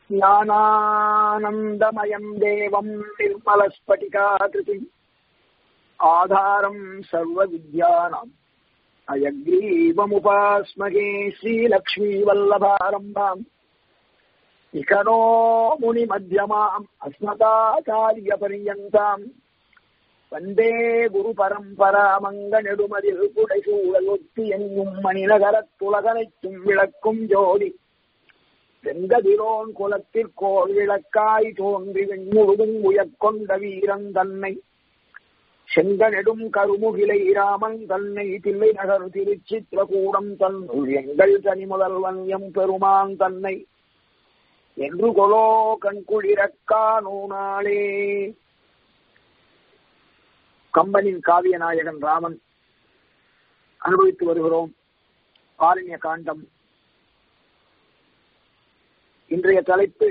ज्ञानानन्दमयम् देवम् निर्मलस्फटिकाकृतिम् आधारम् सर्वविद्यानाम् अयग्रीवमुपास्महे श्रीलक्ष्मीवल्लभारम्भाम् इकनो मुनिमध्यमाम् अस्मदाचार्यपर्यन्ताम् வந்தே குரு பரம்பரா மங்கநெடுமதில் புடைசூழலொத்தி எங்கும் மணிநகரத்துலகனைக்கும் விளக்கும் ஜோதி செங்கதிரோன் குலத்திற்கோள் விளக்காய் தோன்றி வெண்முழுதும் உயர்கொண்ட வீரன் தன்னை செங்கனெடும் கருமுகிலை ராமன் தன்னை தில்லை நகர் திருச்சித்திரகூடம் தன்னுள் எங்கள் தனி முதல்வன் எம் பெருமான் தன்னை என்று கொலோ கண்குளிரக்கானோ நாளே கம்பனின் காவிய நாயகன் ராமன் அனுபவித்து வருகிறோம் ஆரண்ய காண்டம் இன்றைய தலைப்பு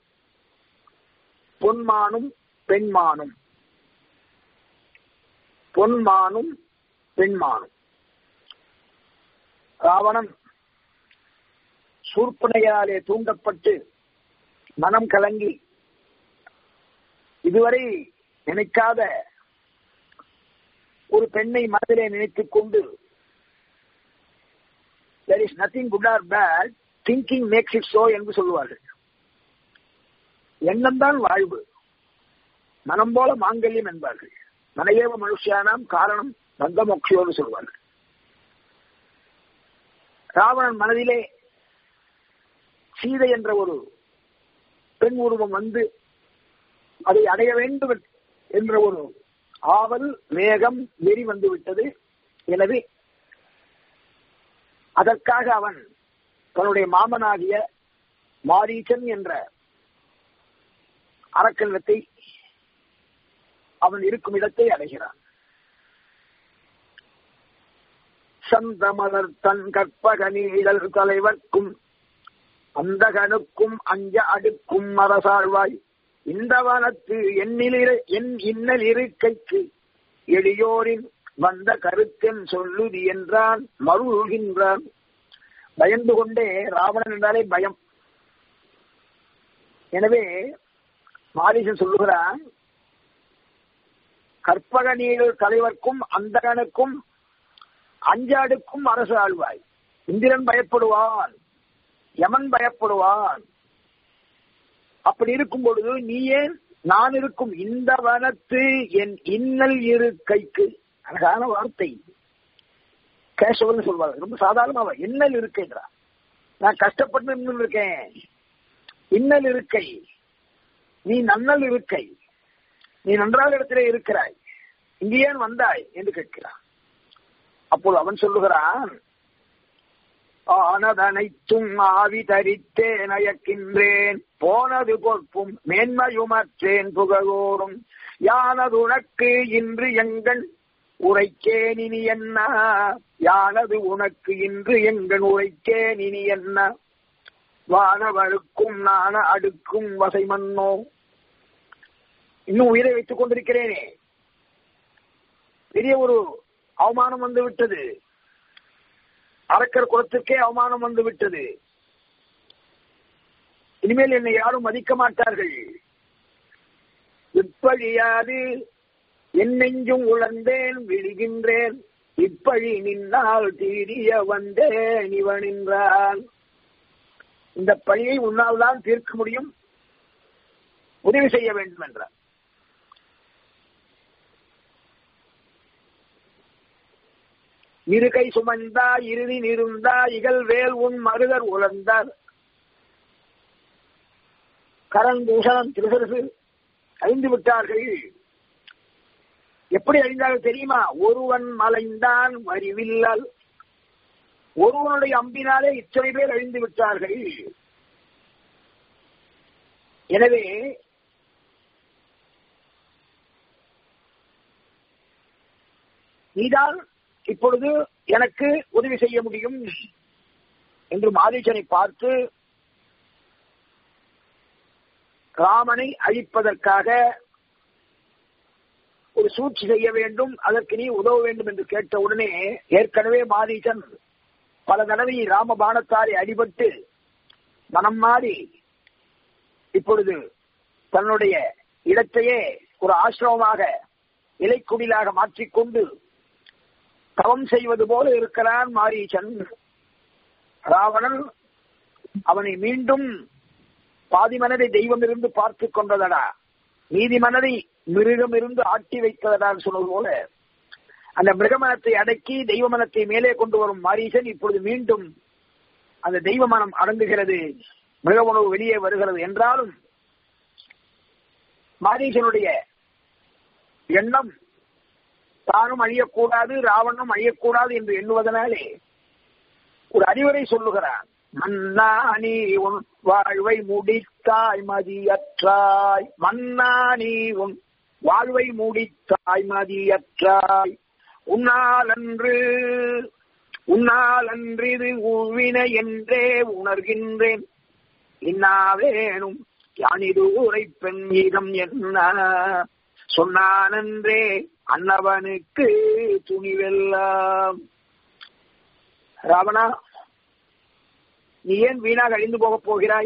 பொன்மானும் பெண்மானும் பொன்மானும் பெண்மானும் ராவணன் சூர்பனையாலே தூண்டப்பட்டு மனம் கலங்கி இதுவரை நினைக்காத ஒரு பெண்ணை மனதிலே நினைத்துக் கொண்டு there is nothing good or bad thinking makes it so என்று சொல்லுவார்கள் எண்ணம் தான் வாழ்வு மனம் போல மாங்கல்யம் என்பார்கள் மனையேவ மனுஷியானாம் காரணம் பந்த மோக்ஷியோடு சொல்வார்கள் ராவணன் மனதிலே சீதை என்ற ஒரு பெண் உருவம் வந்து அதை அடைய வேண்டும் என்ற ஒரு ஆவல் வேகம் வெறி வந்து விட்டது எனவே அதற்காக அவன் தன்னுடைய மாமனாகிய மாரீச்சன் என்ற அரக்கல்லத்தை அவன் இருக்கும் இடத்தை அடைகிறான் சந்தமலர் தன் கற்பக நீழல் தலைவர்க்கும் அந்தகனுக்கும் அஞ்ச அடுக்கும் மரசாழ்வாய் இந்த வனத்து எண்ணிலிரு என் இன்னல் இருக்கைக்கு எளியோரின் வந்த கருத்தென் சொல்லுதி என்றான் மருள்கின்றான் பயந்து கொண்டே ராவணன் என்றாலே பயம் எனவே மாரீசன் சொல்லுகிறான் கற்பக நீழல் தலைவர்க்கும் அந்தகனுக்கும் அஞ்சாடுக்கும் அரசு ஆழ்வாய் இந்திரன் பயப்படுவான் யமன் பயப்படுவான் அப்படி இருக்கும் பொழுது நீ ஏன் நான் இருக்கும் இந்த வனத்து என் இன்னல் இரு கைக்கு அழகான வார்த்தை கேசவன் சொல்வாங்க ரொம்ப சாதாரணமாக இன்னல் இருக்கைன்றா நான் கஷ்டப்பட்டு இருக்கேன் இன்னல் இருக்கை நீ நன்னல் இருக்கை நீ நன்றாக இடத்திலே இருக்கிறாய் இங்கே ஏன் வந்தாய் என்று கேட்கிறான் அப்போது அவன் சொல்லுகிறான் ஆனதனைத்தும் ஆவி தரித்தே நயக்கின்றேன் போனது பொற்பும் மேன்மையுமற்றேன் புகழோறும் யானது உனக்கு இன்று எங்கள் உரைக்கேன் இனி என்ன யானது உனக்கு இன்று எங்கள் உரைக்கேன் இனி என்ன வானவழுக்கும் நான அடுக்கும் வசை மன்னோ இன்னும் உயிரை வைத்துக் கொண்டிருக்கிறேனே பெரிய ஒரு அவமானம் வந்து விட்டது அரக்கர் குலத்திற்கே அவமானம் வந்து விட்டது இனிமேல் என்னை யாரும் மதிக்க மாட்டார்கள் இப்பழியாது என் நெஞ்சும் உழந்தேன் விழுகின்றேன் இப்பழி நின்னால் தீரிய வந்தேன் இவன் என்றான் இந்த பழியை உன்னால் தான் தீர்க்க முடியும் உதவி செய்ய வேண்டும் என்றார் இருகை சுமந்தா இறுதி நிருந்தா இகல் வேல் உன் மருதர் உழந்தார் கரண் பூஷணம் திருசரசு அழிந்து விட்டார்கள் எப்படி அழிந்தார்கள் தெரியுமா ஒருவன் மலைந்தான் வரிவில்லால் ஒருவனுடைய அம்பினாலே இத்தனை பேர் அழிந்து விட்டார்கள் எனவே நீதான் இப்பொழுது எனக்கு உதவி செய்ய முடியும் என்று மாதீசனை பார்த்து ராமனை அழிப்பதற்காக ஒரு சூழ்ச்சி செய்ய வேண்டும் அதற்கு நீ உதவ வேண்டும் என்று கேட்ட உடனே ஏற்கனவே மாரீசன் பல தடவை ராமபாணத்தாரை அடிபட்டு மனம் மாறி இப்பொழுது தன்னுடைய இடத்தையே ஒரு ஆசிரமமாக இலைக்குடிலாக மாற்றிக்கொண்டு தவம் செய்வது போல இருக்கிறான் மாரீச்சன் ராவணன் அவனை மீண்டும் பாதி மனதை தெய்வம் இருந்து பார்த்து கொண்டதடா மீதி மனதை மிருகம் இருந்து ஆட்டி வைத்ததடான்னு சொன்னது போல அந்த மிருகமனத்தை அடக்கி தெய்வ மனத்தை மேலே கொண்டு வரும் மாரீசன் இப்பொழுது மீண்டும் அந்த தெய்வ மனம் அடங்குகிறது மிருக உணவு வெளியே வருகிறது என்றாலும் மாரீசனுடைய எண்ணம் தானும் அழியக்கூடாது ராவணனும் அழியக்கூடாது என்று எண்ணுவதனாலே ஒரு அறிவுரை சொல்லுகிறான் மன்னா நீ உன் வாழ்வை முடித்தாய் மதியற்றாய் மன்னா நீ உன் வாழ்வை முடித்தாய் மதியற்றாய் உன்னாலன்று உன்னாலன்று இது உவினை என்றே உணர்கின்றேன் இன்னாவேனும் யானிது உரை பெண் இதம் என்ன சொன்னானன்றே அன்னவனுக்கு துணிவெல்லாம் ராவணா நீ ஏன் வீணாக அழிந்து போகப் போகிறாய்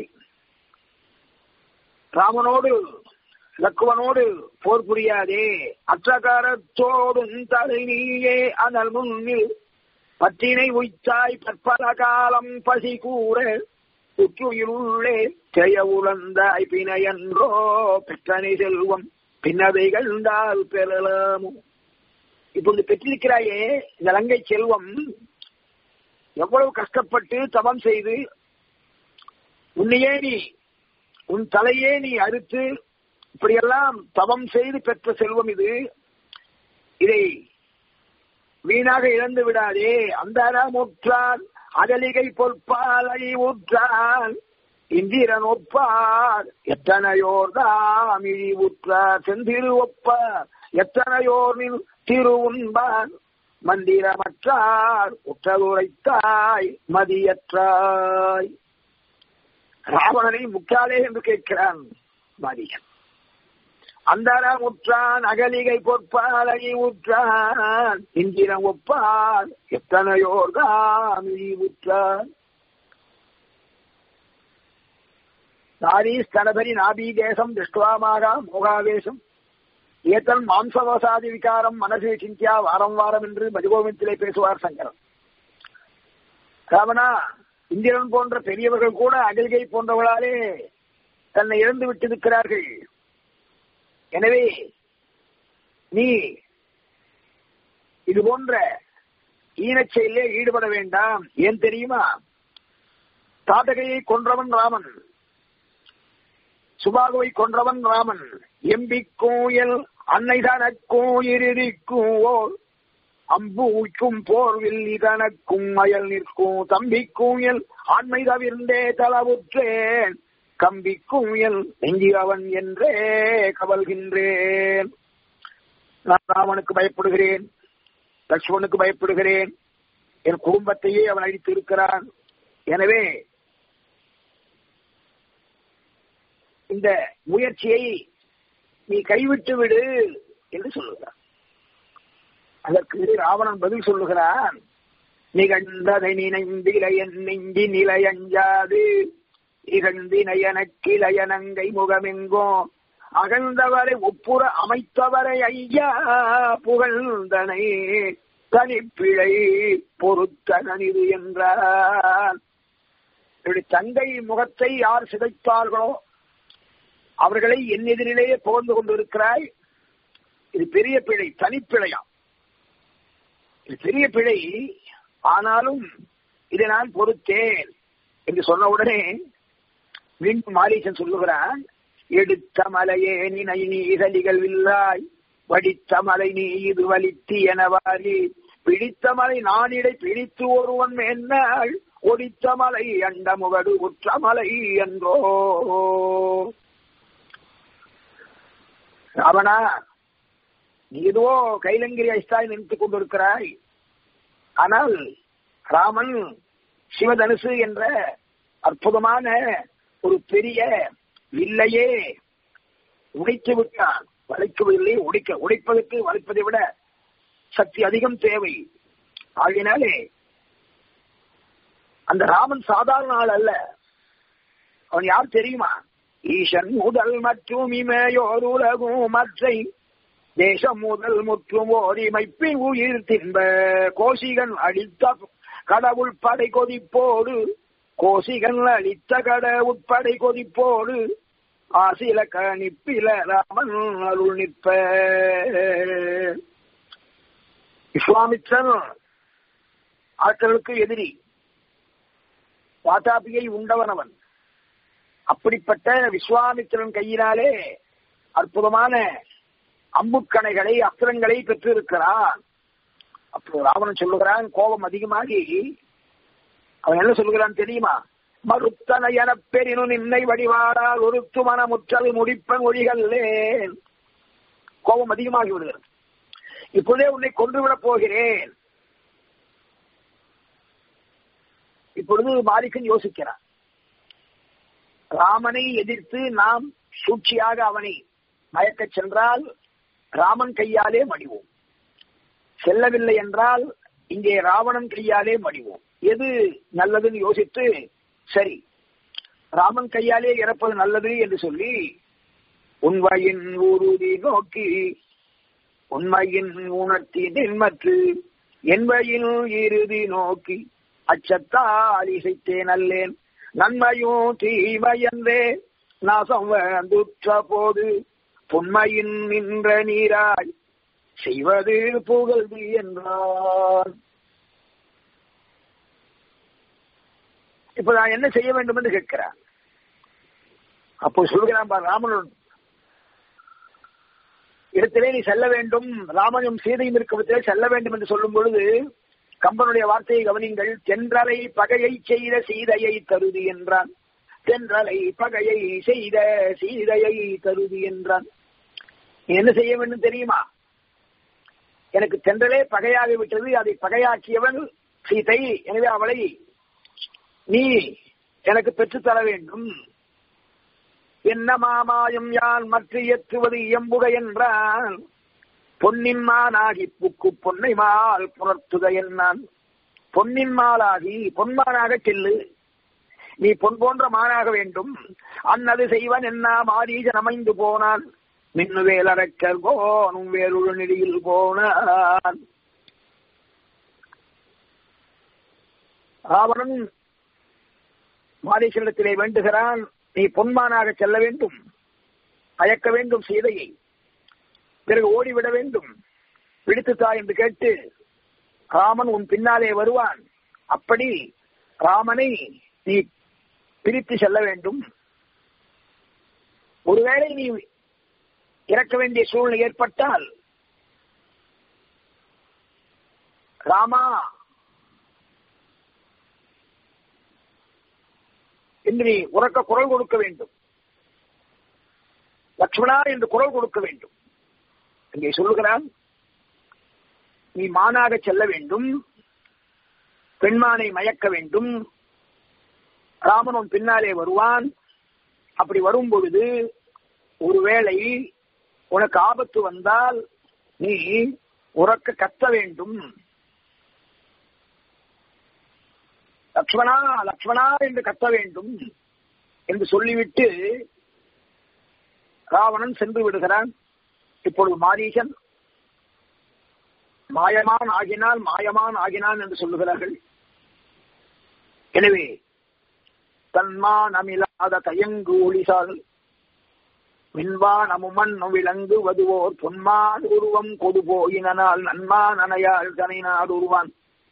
ராமனோடு லக்குவனோடு போர் புரியாதே அற்றகாரத்தோடும் தலை நீயே அனல் முன்னில் பற்றினை உய்த்தாய் பற்பல காலம் பசி கூற உற்றுயிருள்ளே செய்ய உழந்தாய் பிணையன்றோ பெற்றனை செல்வம் பின்னதை கண்டால் பெறலாமோ இப்பொழுது பெற்றிருக்கிறாயே இந்த லங்கை செல்வம் எவ்வளவு கஷ்டப்பட்டு தவம் செய்து உன்னையே நீ உன் தலையே நீ அறுத்து இப்படியெல்லாம் தவம் செய்து பெற்ற செல்வம் இது இதை வீணாக இழந்து விடாதே அந்த முற்றான் அகலிகை பொற்பால் அழிவுற்றான் இந்திரன் ஒப்பார் எத்தனையோர் தாம் இழிவுற்றார் செந்திரு ஒப்பார் எத்தனையோர் நின் திரு உண்பார் மந்திரமற்றார் உற்றதுரைத்தாய் மதியற்றாய் ராவணனை முக்காலே என்று கேட்கிறான் மதியன் அந்தர முற்றான் அகலிகை பொற்பாலகி உற்றான் இந்திரம் ஒப்பான் எத்தனையோர் தாமி உற்றான் நாரீஸ்தனபரி நாபி தேசம் திருஷ்டுவாமாக மோகாவேசம் ஏத்தன் மாம்சவசாதி விகாரம் மனசு சிந்தியா வாரம் வாரம் என்று மதிகோவியத்திலே பேசுவார் சங்கரன் ராவணா இந்திரன் போன்ற பெரியவர்கள் கூட அகல்கை போன்றவர்களாலே தன்னை இழந்து விட்டிருக்கிறார்கள் எனவே நீ இது போன்ற ஈனச் செயலே ஈடுபட வேண்டாம் ஏன் தெரியுமா தாட்டகையை கொன்றவன் ராமன் சுபாகுவை கொன்றவன் ராமன் எம்பிக்கூயல் அன்னை தனக்கும் இருதிக்கும் ஓர் அம்பூக்கும் போர்வில் இதனக்கும் அயல் நிற்கும் தம்பிக்கூயல் ஆண்மை தவிர்ந்தே தளவுற்றேன் கம்பிக்கூயல் நெஞ்சி அவன் என்றே கவல்கின்றேன் நான் ராமனுக்கு பயப்படுகிறேன் லட்சுமணுக்கு பயப்படுகிறேன் என் குடும்பத்தையே அவன் அழித்து இருக்கிறான் எனவே இந்த முயற்சியை நீ கைவிட்டு விடு என்று சொல்லுகிறான் அதற்கு ராவணன் பதில் சொல்லுகிறான் நிகழ்ந்ததை நினைந்தில என் நெஞ்சி நிலையஞ்சாது இகழ்ந்தினை எனக்கிளையனங்கை முகமெங்கோ அகழ்ந்தவரை ஒப்புற அமைத்தவரை ஐயா புகழ்ந்தனை தனிப்பிழை பொறுத்தனது என்றார் தங்கை முகத்தை யார் சிதைத்தார்களோ அவர்களை என் எதிரிலேயே புகழ்ந்து கொண்டிருக்கிறாய் இது பெரிய பிழை தனிப்பிழையாம் இது பெரிய பிழை ஆனாலும் இதை நான் பொறுத்தேன் என்று சொன்ன உடனே மீண்டும் மாரீசன் சொல்லுகிறான் எடுத்த மலையே நினை நீதலிகள் இல்லாய் வடித்த மலை நீ இது வலித்து எனவாரி பிடித்த மலை நானிடை பிடித்து ஒருவன் என்னாள் ஒடித்த மலை அண்ட முகடு உற்ற மலை என்றோ ராவணா நீ ஏதோ கைலங்கிரி ஐஸ்தாய் நினைத்துக் கொண்டிருக்கிறாய் ஆனால் ராமன் சிவதனுசு என்ற அற்புதமான ஒரு பெரிய வில்லையே உடைத்து விட்டான் வளைக்கவில்லை உடைக்க உடைப்பதற்கு வளைப்பதை விட சக்தி அதிகம் தேவை ஆகினாலே அந்த ராமன் சாதாரண ஆள் அல்ல அவன் யார் தெரியுமா ஈசன் முதல் மற்றும் இமையோர் உலகும் மற்றை தேசம் முதல் முற்றும் ஓரிமைப்பின் உயிர் தின்ப கோசிகன் அளித்த கடவுள் படை கொதிப்போடு கோசிகன் அளித்த கடவுள் படை கொதிப்போடு ஆசில கணிப்பில ராமன் அருள் நிற்ப விஸ்வாமித்ரன் ஆட்களுக்கு எதிரி வாதாபியை உண்டவனவன் அப்படிப்பட்ட விஸ்வாமித்திரன் கையினாலே அற்புதமான அம்புக்கணைகளை அஸ்திரங்களை பெற்றிருக்கிறான் அப்போ ராவணன் சொல்லுகிறான் கோபம் அதிகமாகி அவன் என்ன சொல்லுகிறான் தெரியுமா மறுத்தன என பெரினு நின்னை வடிவாடால் ஒருத்து மனமுற்றல் முடிப்பன் ஒழிகளேன் கோபம் அதிகமாகி விடுகிறது இப்பொழுதே உன்னை கொன்றுவிடப் போகிறேன் இப்பொழுது மாலிக்கன் யோசிக்கிறான் ராமனை எதிர்த்து நாம் சூழ்ச்சியாக அவனை மயக்கச் சென்றால் ராமன் கையாலே மடிவோம் செல்லவில்லை என்றால் இங்கே ராவணன் கையாலே மடிவோம் எது நல்லதுன்னு யோசித்து சரி ராமன் கையாலே இறப்பது நல்லது என்று சொல்லி உண்மையின் உறுதி நோக்கி உண்மையின் உணர்த்தி நின்மற்று என்பையின் இறுதி நோக்கி அச்சத்தால் இசைத்தேன் அல்லேன் நன்மையும் தீமையன்றே நாசம் வந்துற்ற போது பொன்மையின் நின்ற நீராய் செய்வது புகழ்வு என்றான் இப்ப நான் என்ன செய்ய வேண்டும் என்று கேட்கிறான் அப்போ சொல்கிறான் பார் ராமனும் இடத்திலே நீ செல்ல வேண்டும் ராமனும் சீதையும் இருக்கிற செல்ல வேண்டும் என்று சொல்லும் பொழுது கம்பனுடைய வார்த்தையை கவனிங்கள் தென்றலை பகையை செய்த சீதையை தருதி என்றான் தென்றலை பகையை செய்த சீதையை தருதி என்றான் நீ என்ன செய்ய வேண்டும் தெரியுமா எனக்கு தென்றலே பகையாகி விட்டது அதை பகையாக்கியவன் சீதை எனவே அவளை நீ எனக்கு பெற்றுத்தர வேண்டும் என்ன மாமாயம் யான் மற்ற எத்துவது எம்புக என்றான் பொன்னின் மானாகி புக்கு பொன்னை மால் புறத்துக என்னான் பொன்னின் மாலாகி பொன்மானாக செல்லு நீ பொன் போன்ற மானாக வேண்டும் அன்னது செய்வன் என்ன மாரீஜன் அமைந்து போனான் மின்னுவேல் அரக்கர் போனும் வேறொரு நெடியில் போனான் ராவணன் மாரீசனிடத்திலே வேண்டுகிறான் நீ பொன்மானாக செல்ல வேண்டும் அயக்க வேண்டும் சீதையை பிறகு ஓடிவிட வேண்டும் பிடித்துத்தா என்று கேட்டு ராமன் உன் பின்னாலே வருவான் அப்படி ராமனை நீ பிரித்து செல்ல வேண்டும் ஒருவேளை நீ இறக்க வேண்டிய சூழ்நிலை ஏற்பட்டால் ராமா என்று நீ உறக்க குரல் கொடுக்க வேண்டும் லக்ஷ்மணா என்று குரல் கொடுக்க வேண்டும் இங்கே சொல்லுகிறான் நீ மானாக செல்ல வேண்டும் பெண்மானை மயக்க வேண்டும் ராமன் உன் பின்னாலே வருவான் அப்படி வரும் பொழுது ஒருவேளை உனக்கு ஆபத்து வந்தால் நீ உறக்க கத்த வேண்டும் லக்ஷ்மணா லக்ஷ்மணா என்று கத்த வேண்டும் என்று சொல்லிவிட்டு ராவணன் சென்று விடுகிறான் இப்பொழுது மாரீசன் மாயமான் ஆகினால் மாயமான் ஆகினான் என்று சொல்லுகிறார்கள் எனவே தன்மான் அமிலாத தயங்கு ஒளிசால் மின்வான் அமுமன் விலங்கு வதுவோர் பொன்மான் உருவம் கொடு போயினால் நன்மான் அணையால் கனைனார் உருவான்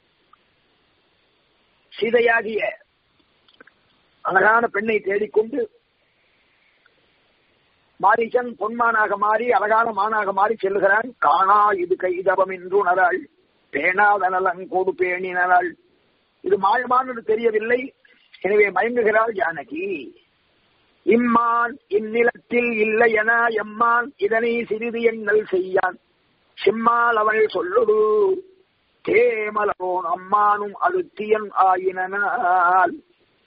சீதையாகிய அழகான பெண்ணை தேடிக்கொண்டு மாரீசன் பொன்மானாக மாறி அழகான மானாக மாறி செல்லுகிறான் காணா இது கைதவம் என்று உணராள் பேணாதனலன் கோடு பேணினாள் இது மாயமானது தெரியவில்லை எனவே மயங்குகிறாள் ஜானகி இம்மான் இந்நிலத்தில் இல்லை என எம்மான் இதனை சிறிது எண்ணல் செய்யான் சிம்மால் அவள் சொல்லொடு தேமலோன் அம்மானும் அழுத்தியன் ஆயினால்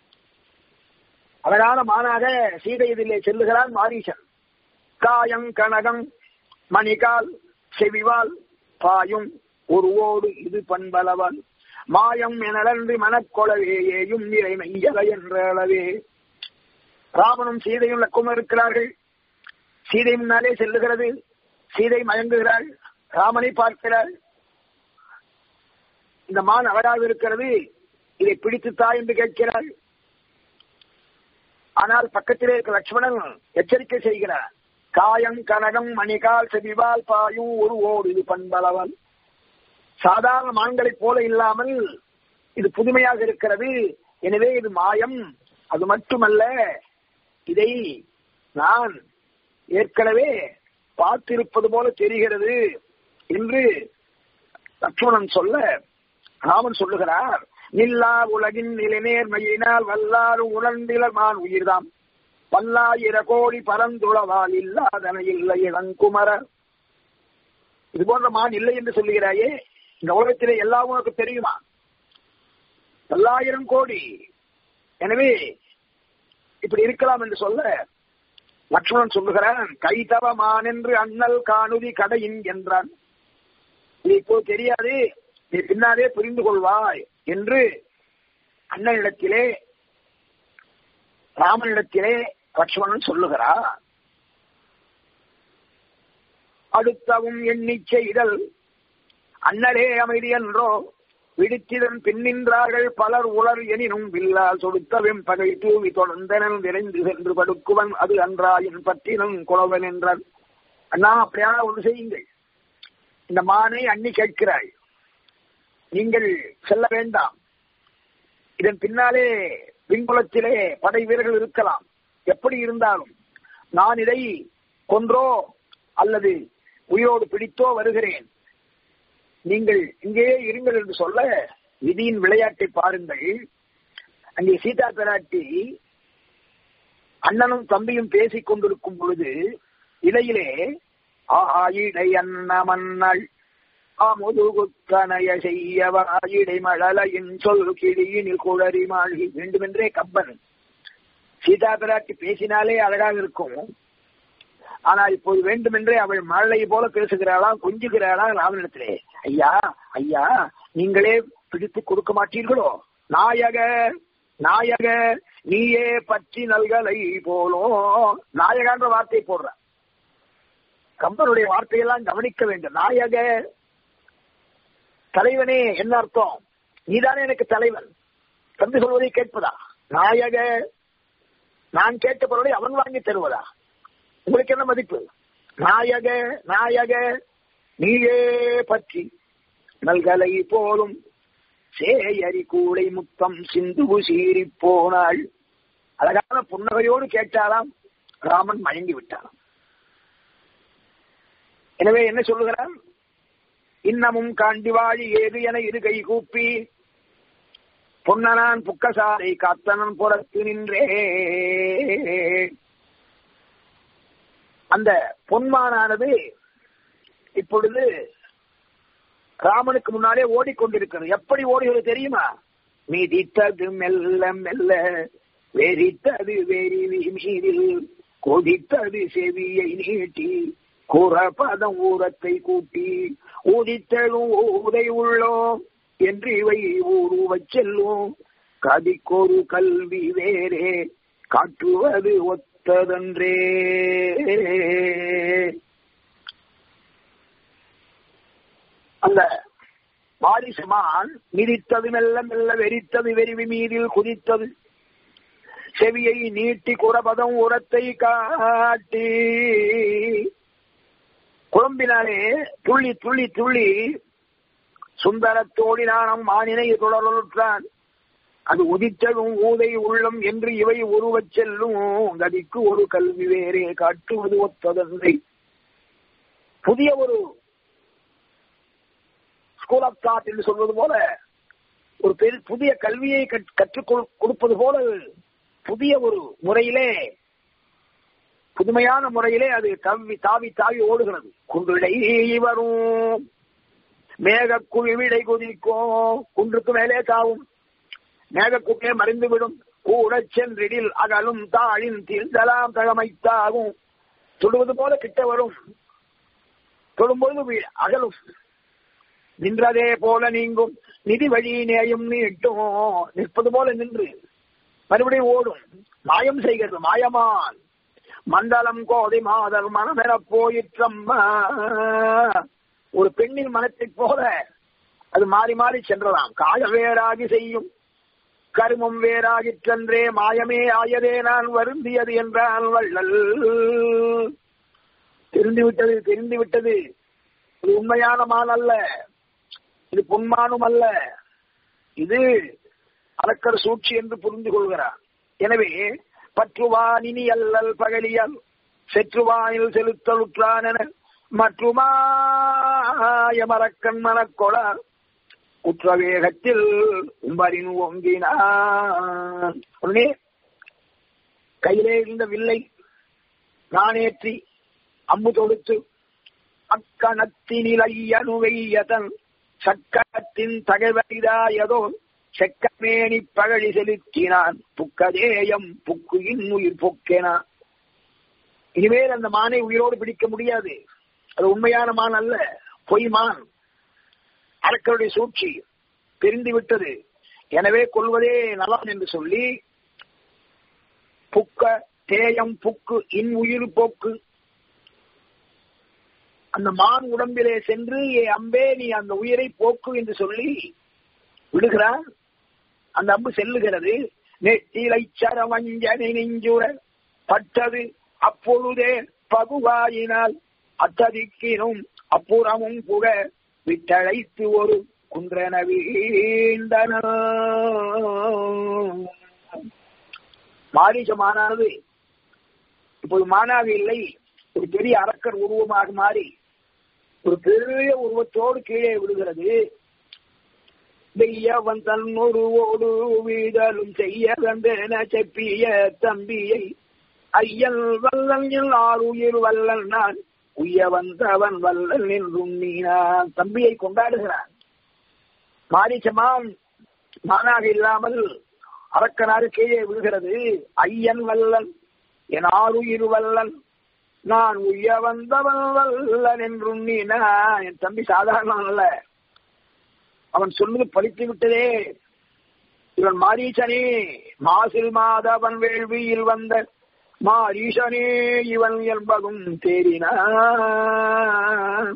அழகான மானாக சீதை இதிலே செல்லுகிறான் மாரீசன் காயம் கனகம் மணிகால் செவிவால் பாயும் உருவோடு இது பண்பலவன் மாயம் எனலன்றி மனக்கொளவே ஏயும் இறை மெய்யல என்ற அளவே ராமனும் சீதையும் லக்குமம் இருக்கிறார்கள் சீதை முன்னாலே செல்லுகிறது சீதை மயங்குகிறாள் ராமனை பார்க்கிறாள் இந்த மான் அழகாக இருக்கிறது இதை பிடித்துத்தா என்று கேட்கிறாள் ஆனால் பக்கத்திலே இருக்க லட்சுமணன் எச்சரிக்கை செய்கிறார் காயம் கனகம் மணிகால் செவிவால் பாயும் ஒரு ஓடு இது பண்பளவன் சாதாரண மான்களைப் போல இல்லாமல் இது புதுமையாக இருக்கிறது எனவே இது மாயம் அது மட்டுமல்ல இதை நான் ஏற்கனவே பார்த்திருப்பது போல தெரிகிறது என்று லட்சுமணன் சொல்ல ராமன் சொல்லுகிறார் நில்லா உலகின் நிலைநேர்மையினால் வல்லாறு உணர்ந்திலமான் உயிர்தாம் பல்லாயிர கோடி பரந்துளவால் இல்லாதன இல்லை இளங்குமர இது போன்ற மான் இல்லை என்று சொல்லுகிறாயே இந்த உலகத்திலே எல்லா உனக்கு தெரியுமா பல்லாயிரம் கோடி எனவே இப்படி இருக்கலாம் என்று சொல்ல லட்சுமணன் சொல்லுகிறான் கைதவ மான் என்று அண்ணல் காணுதி கடையின் என்றான் இது இப்போ தெரியாது நீ பின்னாலே புரிந்து கொள்வாய் என்று அண்ணனிடத்திலே ராமனிடத்திலே லட்சுமணன் சொல்லுகிறார் அடுத்தவும் எண்ணி செய்தல் அண்ணலே அமைதி என்றோ விடுத்திதன் பின்னின்றார்கள் பலர் உலர் எனினும் வில்லால் சொடுத்தவெம் பகை தூவி தொடர்ந்தனன் விரைந்து சென்று படுக்குவன் அது அன்றாயின் பற்றினன் குழவன் என்றான் அண்ணா அப்படியான ஒன்று செய்யுங்கள் இந்த மானை அண்ணி கேட்கிறாள் நீங்கள் செல்ல வேண்டாம் இதன் பின்னாலே பின்புலத்திலே படை வீரர்கள் இருக்கலாம் எப்படி இருந்தாலும் நான் இதை கொன்றோ அல்லது உயிரோடு பிடித்தோ வருகிறேன் நீங்கள் இங்கேயே இருங்கள் என்று சொல்ல விதியின் விளையாட்டை பாருங்கள் அங்கே சீதா பிராட்டி அண்ணனும் தம்பியும் பேசிக் கொண்டிருக்கும் பொழுது இடையிலே ஆயிடை அன்னமன்னள் அமுதுகுத்தனைய செய்யவாயிடை மழலையின் சொல் கிளியினில் குளறி மாழி வேண்டுமென்றே கம்பன் சீதா பிராட்டி பேசினாலே அழகாக இருக்கும் ஆனா இப்போது வேண்டுமென்றே அவள் மழலை போல பேசுகிறாளா கொஞ்சுகிறாளா ராமனிடத்திலே ஐயா ஐயா நீங்களே பிடித்து கொடுக்க மாட்டீர்களோ நாயக நாயக நீயே பற்றி நல்கலை போலோ நாயகான்ற வார்த்தை போடுற கம்பனுடைய வார்த்தையெல்லாம் கவனிக்க வேண்டும் நாயக தலைவனே என்ன அர்த்தம் நீதானே எனக்கு தலைவன் தம்பி சொல்வதை கேட்பதா நாயக நான் கேட்ட பொருளை அவன் வாங்கி தருவதா உங்களுக்கு என்ன மதிப்பு நாயக நாயக நீயே பற்றி நல்கலை போலும் சேயரி கூடை முத்தம் சிந்து சீறி போனாள் அழகான புன்னகையோடு கேட்டாராம் ராமன் மயங்கி விட்டாராம் எனவே என்ன சொல்லுகிறான் இன்னமும் காண்டி வாழி ஏது என இரு கை கூப்பி பொன்னனான் புக்கசாலை காத்தனன் புறத்து நின்றே அந்த பொன்மானானது இப்பொழுது ராமனுக்கு முன்னாலே ஓடிக்கொண்டிருக்கிறது எப்படி ஓடுகிறது தெரியுமா மிதித்தது மெல்ல மெல்ல வெறித்தது வெறி மீதில் கொதித்தது செவியை நீட்டி குறப்பதம் ஊரத்தை கூட்டி ஊதித்தழும் ஊதை உள்ளோம் என்று இவை ஊருவச் செல்லும் கதிக்கொரு கல்வி வேறே காட்டுவது ஒத்ததன்றே அந்த வாரிசுமான் மிதித்தது மெல்ல மெல்ல வெறித்தது வெறிவி மீதில் குதித்தது செவியை நீட்டி குறபதம் உரத்தை காட்டி குழம்பினாலே துள்ளி துள்ளி துள்ளி சுந்தரத்தோடி நாணம் மானினை தொடருற்றான் அது உதித்ததும் ஊதை உள்ளம் என்று இவை உருவச் செல்லும் கதிக்கு ஒரு கல்வி வேறே காட்டுவது ஒத்ததன்றை புதிய ஒரு ஸ்கூல் ஆஃப் தாட் என்று சொல்வது போல ஒரு பெரிய புதிய கல்வியை கற்றுக் கொடுப்பது போல புதிய ஒரு முறையிலே புதுமையான முறையிலே அது தவி தாவி தாவி ஓடுகிறது குன்றிடை வரும் மேக குவிவிடை குதிக்கும் குன்றுக்கு மேலே தாவும் மேகக்குட்டே மறைந்துவிடும் கூட சென்றிடில் அகலும் தாழின் தீர்ந்தலாம் தகமைத்தாகும் தொடுவது போல கிட்ட வரும் தொடும்போது அகலும் நின்றதே போல நீங்கும் நிதி வழி நேயும் நீட்டும் நிற்பது போல நின்று மறுபடியும் ஓடும் மாயம் செய்கிறது மாயமான் மண்டலம் கோதை மாதர் மனமென போயிற்றம்மா ஒரு பெண்ணின் மனத்தைப் போல அது மாறி மாறி சென்றதாம் காய வேறாகி செய்யும் கருமம் வேறாகிற்றன்றே மாயமே ஆயதே நான் வருந்தியது என்றான் வள்ளல் தெரிந்து விட்டது தெரிந்து விட்டது இது உண்மையான மான் அல்ல இது பொன்மானும் அல்ல இது அரக்கர் சூழ்ச்சி என்று புரிந்து கொள்கிறார் எனவே பற்றுவான் இனி அல்லல் பகலியல் செற்றுவானில் செலுத்தலுற்றான் என மற்றுமாயமரக்கண் மனக்கொளார் குற்ற வேகத்தில் உம்பரின் ஓங்கினான் உடனே கையிலே இருந்த வில்லை நானேற்றி அம்பு தொடுத்து அக்கணத்தினிலையனுவையதன் சக்கரத்தின் தகவலிதாயதோ செக்கமேனி பகழி செலுத்தினான் புக்கதேயம் புக்கு இன்னுயிர் பொக்கெனா இனிமேல் அந்த மானை உயிரோடு பிடிக்க முடியாது அது உண்மையான மான் அல்ல பொய் மான் அரக்கருடைய சூழ்ச்சி தெரிந்து விட்டது எனவே கொள்வதே நலம் என்று சொல்லி புக்க தேயம் புக்கு இன் உயிர் போக்கு அந்த மான் உடம்பிலே சென்று ஏ அம்பே நீ அந்த உயிரை போக்கு என்று சொல்லி விடுகிறான் அந்த அம்பு செல்லுகிறது நெட்டிலை சரவஞ்சனை நெஞ்சுர பட்டது அப்பொழுதே பகுவாயினால் அத்ததிக்கினும் அப்புறமும் புக விட்டழைத்து ஒரு குன்றன வீழ்ந்தன மாரீசமானது இப்போது மானாக இல்லை ஒரு பெரிய அரக்கர் உருவமாக மாறி ஒரு பெரிய உருவத்தோடு கீழே விடுகிறது தெய்யவன் தன்னுருவோடு வீடலும் செய்ய கண்டன செப்பிய தம்பியை ஐயன் வல்லன் ஆறுயிர் வல்லன் நான் உய்ய வந்தவன் வல்லல் என்றும் நீனான் தம்பியை கொண்டாடுகிறான் மாரிச்சமான் மானாக இல்லாமல் அரக்கனாறு கீழே விழுகிறது ஐயன் வல்லன் என் ஆறுயிர் வல்லன் நான் உய்ய வந்தவன் வல்லன் என்றும் நீனா என் தம்பி சாதாரண அல்ல அவன் சொன்னது பழித்து விட்டதே இவன் மாரீசனே மாசில் மாதவன் வேள்வியில் வந்த மாரீசனே இவன் என்பதும் தேறினான்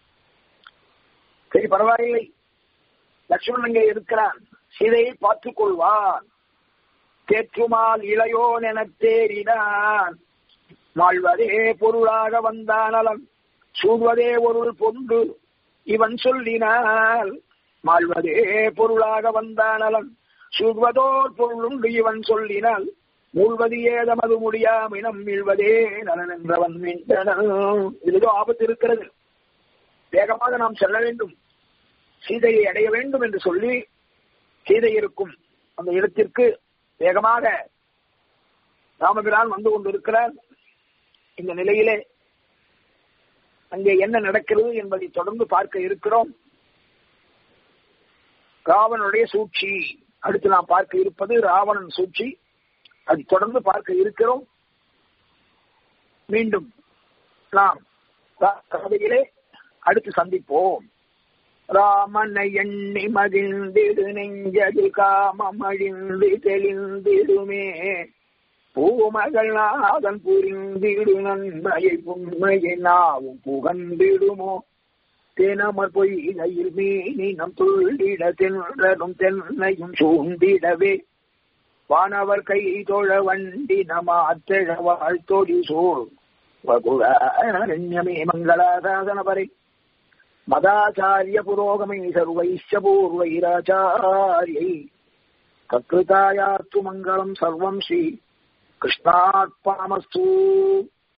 சரி பரவாயில்லை லட்சுமணன் இங்கே இருக்கிறான் சீதையை பார்த்துக் கொள்வான் தேற்றுமால் இளையோன் எனத் தேறினான் வாழ்வதே பொருளாக வந்தானலம் சூழ்வதே பொருள் பொண்டு இவன் சொல்லினால் மாழ்வதே பொருளாக வந்தானலம் சூழ்வதோர் பொருளுண்டு இவன் சொல்லினால் மூழ்வது ஏதமது முடியாமினம் மீழ்வதே நலன் என்றவன் இதுதோ ஆபத்து இருக்கிறது வேகமாக நாம் செல்ல வேண்டும் சீதையை அடைய வேண்டும் என்று சொல்லி சீதை இருக்கும் அந்த இடத்திற்கு வேகமாக ராமபிரான் வந்து கொண்டிருக்கிறார் இந்த நிலையிலே அங்கே என்ன நடக்கிறது என்பதை தொடர்ந்து பார்க்க இருக்கிறோம் ராவனுடைய சூழ்ச்சி அடுத்து நாம் பார்க்க இருப்பது ராவணன் சூழ்ச்சி அதை தொடர்ந்து பார்க்க இருக்கிறோம் மீண்டும் நாம் கதையிலே அடுத்து சந்திப்போம் ராமனை எண்ணி மகிழ்ந்திடு நெஞ்சது காமம் அழிந்து தெளிந்திடுமே பூமகள் நாதன் புரிந்திடு நன்மையை புண்மையை நாவும் புகந்திடுமோ தேனமர் பொய்கையில் மீனினம் துள்ளிட தென்றலும் தென்னையும் சூண்டிடவே வானவர் கை தொழ வண்டி நமாத்தழ வாழ்த்தொடி சோழ் வகுரண்யமே மங்களாசாசனபரை மதாச்சாரிய புரோகமை சர்வைஷ்ய பூர்வைராச்சாரியை கக்ருதாயாத்து மங்களம் சர்வம் ஸ்ரீ கிருஷ்ணார்ப்பணமஸ்து